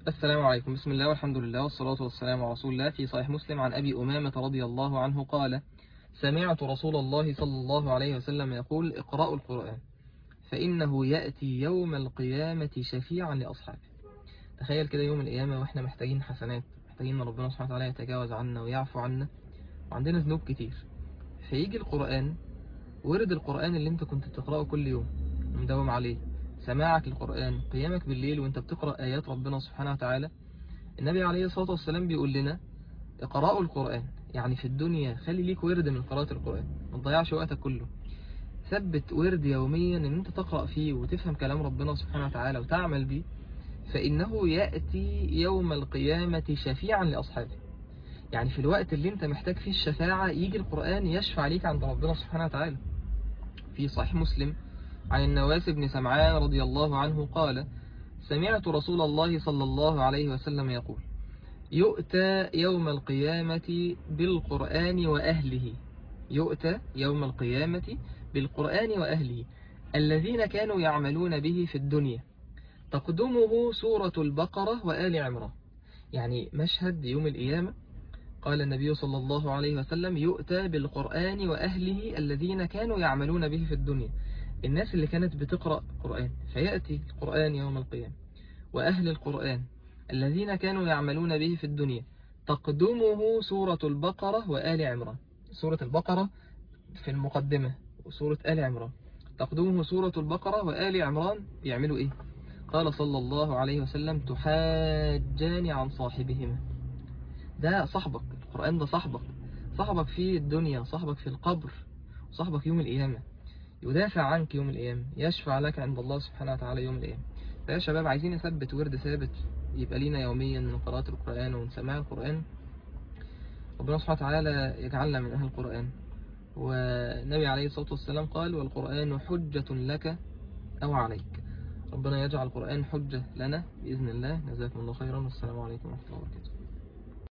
السلام عليكم بسم الله والحمد لله والصلاة والسلام على رسول الله في صحيح مسلم عن أبي أمامة رضي الله عنه قال سمعت رسول الله صلى الله عليه وسلم يقول اقرأوا القرآن فإنه يأتي يوم القيامة شفيعا لأصحابه تخيل كده يوم القيامة وإحنا محتاجين حسنات محتاجين ان ربنا سبحانه وتعالى يتجاوز عنا ويعفو عنا وعندنا ذنوب كتير فيجي القرآن ورد القرآن اللي انت كنت بتقرأه كل يوم ومداوم عليه سماعك للقرآن قيامك بالليل وانت بتقرأ آيات ربنا سبحانه وتعالى النبي عليه الصلاة والسلام بيقول لنا اقرأوا القرآن يعني في الدنيا خلي ليك ورد من قراءة القرآن ما تضيعش وقتك كله ثبت ورد يوميا ان انت تقرأ فيه وتفهم كلام ربنا سبحانه وتعالى وتعمل بيه فإنه يأتي يوم القيامة شفيعا لأصحابه يعني في الوقت اللي انت محتاج فيه الشفاعة يجي القرآن يشفع ليك عند ربنا سبحانه وتعالى في صحيح مسلم عن النواس بن سمعان رضي الله عنه قال سمعت رسول الله صلى الله عليه وسلم يقول يؤتى يوم القيامة بالقرآن وأهله يؤتى يوم القيامة بالقرآن وأهله الذين كانوا يعملون به في الدنيا تقدمه سورة البقرة وآل عمران يعني مشهد يوم القيامة قال النبي صلى الله عليه وسلم يؤتى بالقرآن وأهله الذين كانوا يعملون به في الدنيا الناس اللي كانت بتقرأ قرآن فيأتي القرآن يوم القيامة وأهل القرآن الذين كانوا يعملون به في الدنيا تقدمه سورة البقرة وآل عمران سورة البقرة في المقدمة وسورة آل عمران تقدمه سورة البقرة وآل عمران يعملوا إيه قال صلى الله عليه وسلم تحاجان عن صاحبهما ده صاحبك القرآن ده صاحبك صاحبك في الدنيا صاحبك في القبر صاحبك يوم القيامة يدافع عنك يوم القيامة يشفع لك عند الله سبحانه وتعالى يوم القيامة فيا شباب عايزين نثبت ورد ثابت يبقى لينا يوميا من قراءة القرآن ومن سماع القرآن ربنا سبحانه وتعالى يجعلنا من أهل القرآن والنبي عليه الصلاة والسلام قال والقرآن حجة لك أو عليك ربنا يجعل القرآن حجة لنا بإذن الله جزاكم الله خيرا والسلام عليكم ورحمة الله وبركاته